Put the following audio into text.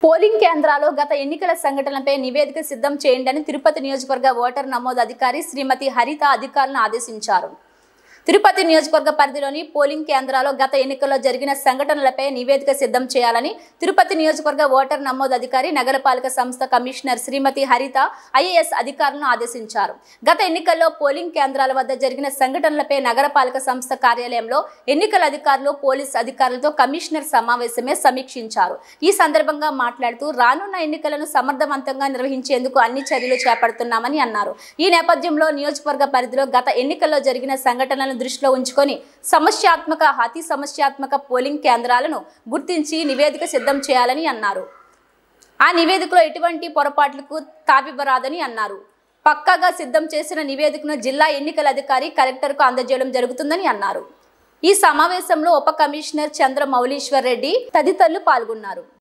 polling కేంద్రాల్లో గత ఎన్నికల సంఘటనలపై నివేదిక సిద్ధం చేయండి అని తిరుపతి నియోజకవర్గ ఓటర్ నమోదు అధికారి శ్రీమతి హరిత అధికారులను ఆదేశించారు తిరుపతి నియోజకవర్గ పరిధిలోని పోలింగ్ కేంద్రాల్లో గత ఎన్నికల్లో జరిగిన సంఘటనలపై నివేదిక సిద్ధం చేయాలని తిరుపతి నియోజకవర్గ ఓటర్ నమోదు అధికారి నగరపాలక సంస్థ కమిషనర్ శ్రీమతి హరిత ఐఏఎస్ అధికారులను ఆదేశించారు గత ఎన్నికల్లో పోలింగ్ కేంద్రాల వద్ద జరిగిన సంఘటనలపై నగరపాలక సంస్థ కార్యాలయంలో ఎన్నికల అధికారులు పోలీస్ అధికారులతో కమిషనర్ సమావేశమే సమీక్షించారు ఈ సందర్భంగా మాట్లాడుతూ రానున్న ఎన్నికలను సమర్థవంతంగా నిర్వహించేందుకు అన్ని చర్యలు చేపడుతున్నామని అన్నారు ఈ నేపథ్యంలో నియోజకవర్గ పరిధిలో గత ఎన్నికల్లో జరిగిన సంఘటనలను దృష్టిలో ఉంచుకొని సమస్యాత్మక అతి సమస్యాత్మక పోలింగ్ కేంద్రాలను గుర్తించి నివేదిక సిద్ధం చేయాలని అన్నారు ఆ నివేదికలో ఎటువంటి పొరపాట్లకు తావివ్వరాదని అన్నారు పక్కాగా సిద్ధం చేసిన నివేదికను జిల్లా ఎన్నికల అధికారి కలెక్టర్కు అందజేయడం జరుగుతుందని అన్నారు ఈ సమావేశంలో ఉప కమిషనర్ చంద్ర మౌలీశ్వర్ రెడ్డి తదితరులు పాల్గొన్నారు